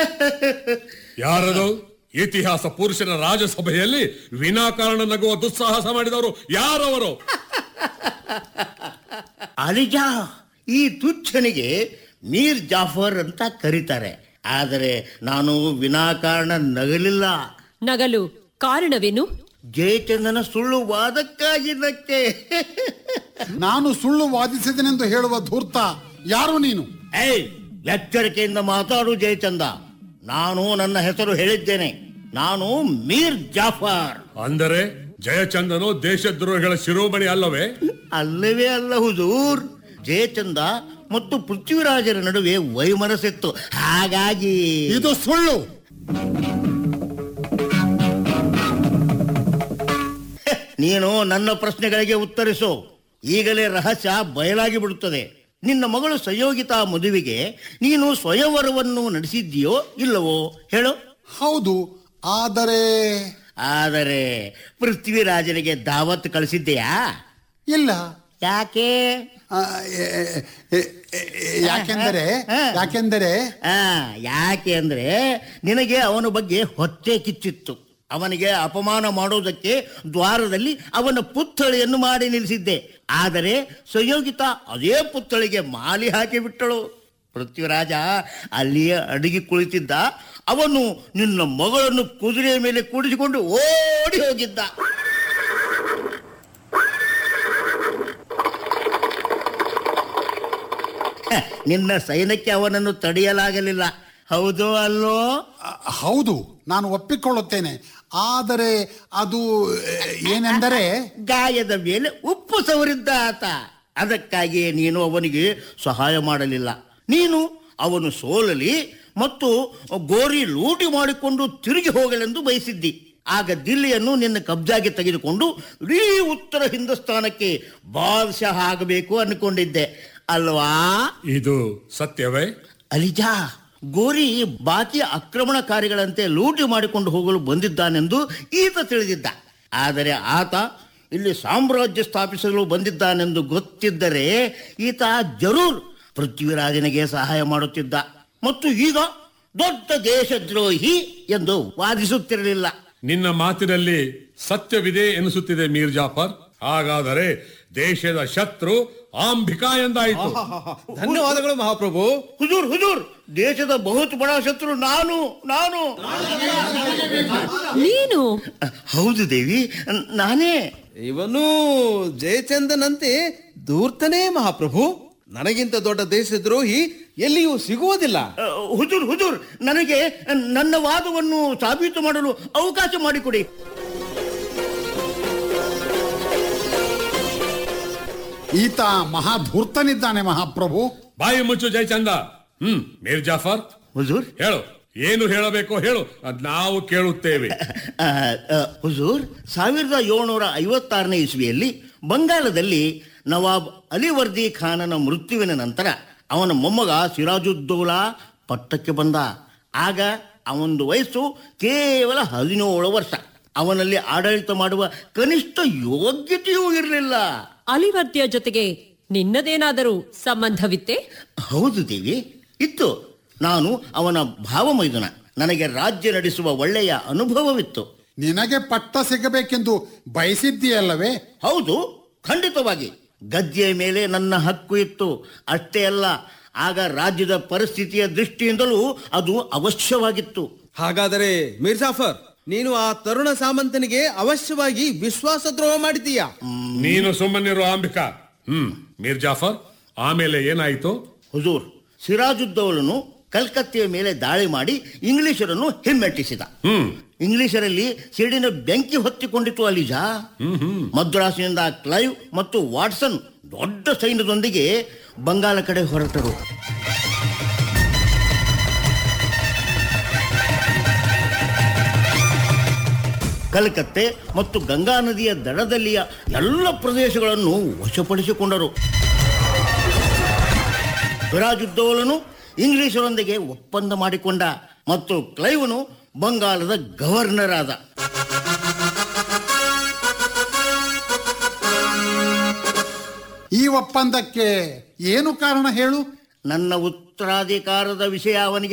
ಯಾರದು ಇತಿಹಾಸ ಪುರುಷನ ರಾಜಸಭೆಯಲ್ಲಿ ವಿನಾಕಾರಣ ನಗುವ ದುಸ್ಸಾಹಸ ಮಾಡಿದವರು ಯಾರವರು ಅಲಿಜಾ ಈ ತುಚ್ಛನಿಗೆ ಮೀರ್ ಜಾಫರ್ ಅಂತ ಕರೀತಾರೆ ಆದರೆ ನಾನು ವಿನಾಕಾರಣ ನಗಲಿಲ್ಲ ನಗಲು ಕಾರಣವೇನು ಜಯಚಂದನ ಸುಳ್ಳು ವಾದಕ್ಕಾಗಿದ್ದಕ್ಕೆ ನಾನು ಸುಳ್ಳು ವಾದಿಸಿದನೆಂದು ಹೇಳುವ ಧೂರ್ತ ಯಾರು ನೀನು ಏಯ್ ಎಚ್ಚರಿಕೆಯಿಂದ ಮಾತಾಡು ಜಯಚಂದ ನಾನು ನನ್ನ ಹೆಸರು ಹೇಳಿದ್ದೇನೆ ನಾನು ಮೀರ್ ಜಾಫರ್ ಅಂದರೆ ಜಯಚಂದನು ದೇಶದ್ರೋಹಿಗಳ ಶಿರೋಮಣಿ ಅಲ್ಲವೇ ಅಲ್ಲವೇ ಅಲ್ಲ ಹುಜೂರ್ ಜಯಚಂದ ಮತ್ತು ಪೃಥ್ವಿರಾಜರ ನಡುವೆ ವೈಮನಸ್ಸಿತ್ತು ಹಾಗಾಗಿ ಇದು ಸುಳ್ಳು ನೀನು ನನ್ನ ಪ್ರಶ್ನೆಗಳಿಗೆ ಉತ್ತರಿಸು ಈಗಲೇ ರಹಸ್ಯ ಬಯಲಾಗಿ ಬಿಡುತ್ತದೆ ನಿನ್ನ ಮಗಳು ಸಂಯೋಗಿತ ಮದುವೆಗೆ ನೀನು ಸ್ವಯಂವರವನ್ನು ನಡೆಸಿದ್ದೀಯೋ ಇಲ್ಲವೋ ಹೇಳು ಹೌದು ಆದರೆ ಆದರೆ ಪೃಥ್ವಿರಾಜನಿಗೆ ದಾವತ್ ಕಳಿಸಿದ್ದೆಯಾ ಇಲ್ಲ ಯಾಕೆ ಆ, ಎ- ಎ- ಎ- ಎ- ಯಾಕೆಂದರೆ ಯಾಕೆಂದರೆ ಆ, ಯಾಕೆ ಅಂದ್ರೆ ನಿನಗೆ ಅವನ ಬಗ್ಗೆ ಹೊಟ್ಟೆ ಕಿಚ್ಚಿತ್ತು ಅವನಿಗೆ ಅಪಮಾನ ಮಾಡುವುದಕ್ಕೆ ದ್ವಾರದಲ್ಲಿ ಅವನ ಪುತ್ಥಳಿಯನ್ನು ಮಾಡಿ ನಿಲ್ಲಿಸಿದ್ದೆ ಆದರೆ ಸಂಯೋಗಿತ ಅದೇ ಪುತ್ಥಳಿಗೆ ಮಾಲಿ ಹಾಕಿ ಬಿಟ್ಟಳು ಪೃಥ್ವಿರಾಜ ಅಲ್ಲಿಯೇ ಅಡಗಿ ಕುಳಿತಿದ್ದ ಅವನು ನಿನ್ನ ಮಗಳನ್ನು ಕುದುರೆಯ ಮೇಲೆ ಕೂಡಿಸಿಕೊಂಡು ಓಡಿ ಹೋಗಿದ್ದ ಹ, ನಿನ್ನ ಸೈನ್ಯಕ್ಕೆ ಅವನನ್ನು ತಡೆಯಲಾಗಲಿಲ್ಲ ಹೌದೋ ಅಲ್ಲೋ ಆ, ಹೌದು ನಾನು ಒಪ್ಪಿಕೊಳ್ಳುತ್ತೇನೆ ಆದರೆ ಅದು ಎ, ಏನೆಂದರೆ ಗಾಯದ ಮೇಲೆ ಉಪ್ಪು ಸವರಿದ್ದ ಆತ ಅದಕ್ಕಾಗಿಯೇ ನೀನು ಅವನಿಗೆ ಸಹಾಯ ಮಾಡಲಿಲ್ಲ ನೀನು ಅವನು ಸೋಲಲಿ ಮತ್ತು ಗೋರಿ ಲೂಟಿ ಮಾಡಿಕೊಂಡು ತಿರುಗಿ ಹೋಗಲೆಂದು ಬಯಸಿದ್ದಿ ಆಗ ದಿಲ್ಲಿಯನ್ನು ನಿನ್ನ ಕಬ್ಜಾಗೆ ತೆಗೆದುಕೊಂಡು ಇಡೀ ಉತ್ತರ ಹಿಂದೂಸ್ತಾನಕ್ಕೆ ಬಾದಶಾಹ ಆಗಬೇಕು ಅನ್ಕೊಂಡಿದ್ದೆ ಅಲ್ವಾ ಇದು ಸತ್ಯವೇ ಅಲಿಜಾ ಗೋರಿ ಬಾಕಿ ಆಕ್ರಮಣಕಾರಿಗಳಂತೆ ಲೂಟಿ ಮಾಡಿಕೊಂಡು ಹೋಗಲು ಬಂದಿದ್ದಾನೆಂದು ಈತ ತಿಳಿದಿದ್ದ ಆದರೆ ಆತ ಇಲ್ಲಿ ಸಾಮ್ರಾಜ್ಯ ಸ್ಥಾಪಿಸಲು ಬಂದಿದ್ದಾನೆಂದು ಗೊತ್ತಿದ್ದರೆ ಈತ ಜರೂರ್ ಪೃಥ್ವಿರಾಜನಿಗೆ ಸಹಾಯ ಮಾಡುತ್ತಿದ್ದ ಮತ್ತು ಈಗ ದೊಡ್ಡ ದೇಶದ್ರೋಹಿ ಎಂದು ವಾದಿಸುತ್ತಿರಲಿಲ್ಲ ನಿನ್ನ ಮಾತಿನಲ್ಲಿ ಸತ್ಯವಿದೆ ಎನಿಸುತ್ತಿದೆ ಮೀರ್ ಜಾಫರ್ ಹಾಗಾದರೆ ದೇಶದ ಶತ್ರು ಆಂಬಿಕಾ ಎಂದಾಯಿತು ಧನ್ಯವಾದಗಳು ಮಹಾಪ್ರಭು ಹುಜೂರ್ ಹುಜೂರ್ ದೇಶದ ಬಹುತ್ ಬಡ ಶತ್ರು ನಾನು ನಾನು ನೀನು ಹೌದು ದೇವಿ ನಾನೇ ಇವನು ಜಯಚಂದನಂತೆ ದೂರ್ತನೇ ಮಹಾಪ್ರಭು ನನಗಿಂತ ದೊಡ್ಡ ದೇಶದ್ರೋಹಿ ಎಲ್ಲಿಯೂ ಸಿಗುವುದಿಲ್ಲ ಅ, ಹುಜೂರ್ ಹುಜೂರ್ ನನಗೆ ನನ್ನ ವಾದವನ್ನು ಸಾಬೀತು ಮಾಡಲು ಅವಕಾಶ ಮಾಡಿಕೊಡಿ ಈತ ಮಹಾಧೂರ್ತನಿದ್ದಾನೆ ಮಹಾಪ್ರಭು ಬಾಯಿ ಮುಚ್ಚು ಜಯಚಂದ ಹ್ಮ್ ಮೀರ್ ಜಾಫರ್ ಹುಜೂರ್ ಹೇಳು ಏನು ಹೇಳಬೇಕೋ ಹೇಳು ಅದ್ ನಾವು ಕೇಳುತ್ತೇವೆ ಅ, ಅ, ಹುಜೂರ್ ಸಾವಿರದ ಏಳ್ನೂರ ಐವತ್ತಾರನೇ ಇಸ್ವಿಯಲ್ಲಿ ಬಂಗಾಳದಲ್ಲಿ ನವಾಬ್ ಅಲಿವರ್ದಿ ಖಾನನ ಮೃತ್ಯುವಿನ ನಂತರ ಅವನ ಮೊಮ್ಮಗ ಸಿರಾಜುದ್ದೌಲಾ ಪಟ್ಟಕ್ಕೆ ಬಂದ ಆಗ ಅವನದು ವಯಸ್ಸು ಕೇವಲ ಹದಿನೇಳು ವರ್ಷ ಅವನಲ್ಲಿ ಆಡಳಿತ ಮಾಡುವ ಕನಿಷ್ಠ ಯೋಗ್ಯತೆಯೂ ಇರಲಿಲ್ಲ ಅಲಿವರ್ದಿಯ ಜೊತೆಗೆ ನಿನ್ನದೇನಾದರೂ ಸಂಬಂಧವಿತ್ತೆ ಹೌದು ದೇವಿ ಇತ್ತು ನಾನು ಅವನ ಭಾವಮೈದುನ ನನಗೆ ರಾಜ್ಯ ನಡೆಸುವ ಒಳ್ಳೆಯ ಅನುಭವವಿತ್ತು ನಿನಗೆ ಪಟ್ಟ ಸಿಗಬೇಕೆಂದು ಬಯಸಿದ್ದೀಯಲ್ಲವೇ ಹೌದು ಖಂಡಿತವಾಗಿ ಗದ್ದೆಯ ಮೇಲೆ ನನ್ನ ಹಕ್ಕು ಇತ್ತು ಅಷ್ಟೇ ಅಲ್ಲ ಆಗ ರಾಜ್ಯದ ಪರಿಸ್ಥಿತಿಯ ದೃಷ್ಟಿಯಿಂದಲೂ ಅದು ಅವಶ್ಯವಾಗಿತ್ತು ಹಾಗಾದರೆ ಮಿರ್ಜಾಫರ್ ನೀನು ಆ ತರುಣ ಸಾಮಂತನಿಗೆ ಅವಶ್ಯವಾಗಿ ವಿಶ್ವಾಸದ್ರೋಹ ಮಾಡಿದ್ದೀಯಾ ನೀನು ಸುಮ್ಮನಿರು ಆಂಬಿಕಾ ಹ್ಮ್ ಮೀರ್ ಜಾಫರ್ ಆಮೇಲೆ ಏನಾಯಿತು ಹುಜೂರ್ ಸಿರಾಜುದ್ದೌಲನು ಕಲ್ಕತ್ತೆಯ ಮೇಲೆ ದಾಳಿ ಮಾಡಿ ಇಂಗ್ಲಿಷರನ್ನು ಹಿಮ್ಮೆಟ್ಟಿಸಿದ ಹ್ಮ್ ಇಂಗ್ಲಿಷರಲ್ಲಿ ಸಿಡಿನ ಬೆಂಕಿ ಹೊತ್ತಿಕೊಂಡಿತು ಅಲಿಜಾ ಮದ್ರಾಸಿನಿಂದ ಕ್ಲೈವ್ ಮತ್ತು ವಾಟ್ಸನ್ ದೊಡ್ಡ ಸೈನ್ಯದೊಂದಿಗೆ ಬಂಗಾಳ ಕಡೆ ಹೊರಟರು ಕಲ್ಕತ್ತೆ ಮತ್ತು ಗಂಗಾ ನದಿಯ ದಡದಲ್ಲಿಯ ಎಲ್ಲ ಪ್ರದೇಶಗಳನ್ನು ವಶಪಡಿಸಿಕೊಂಡರು ಸಿರಾಜುದ್ದೌಲನು ಇಂಗ್ಲಿಷರೊಂದಿಗೆ ಒಪ್ಪಂದ ಮಾಡಿಕೊಂಡ ಮತ್ತು ಕ್ಲೈವನು ಬಂಗಾಳದ ಗವರ್ನರ್ ಆದ ಈ ಒಪ್ಪಂದಕ್ಕೆ ಏನು ಕಾರಣ ಹೇಳು ನನ್ನ ಉತ್ತರಾಧಿಕಾರದ ವಿಷಯ ಅವನಿಗೆ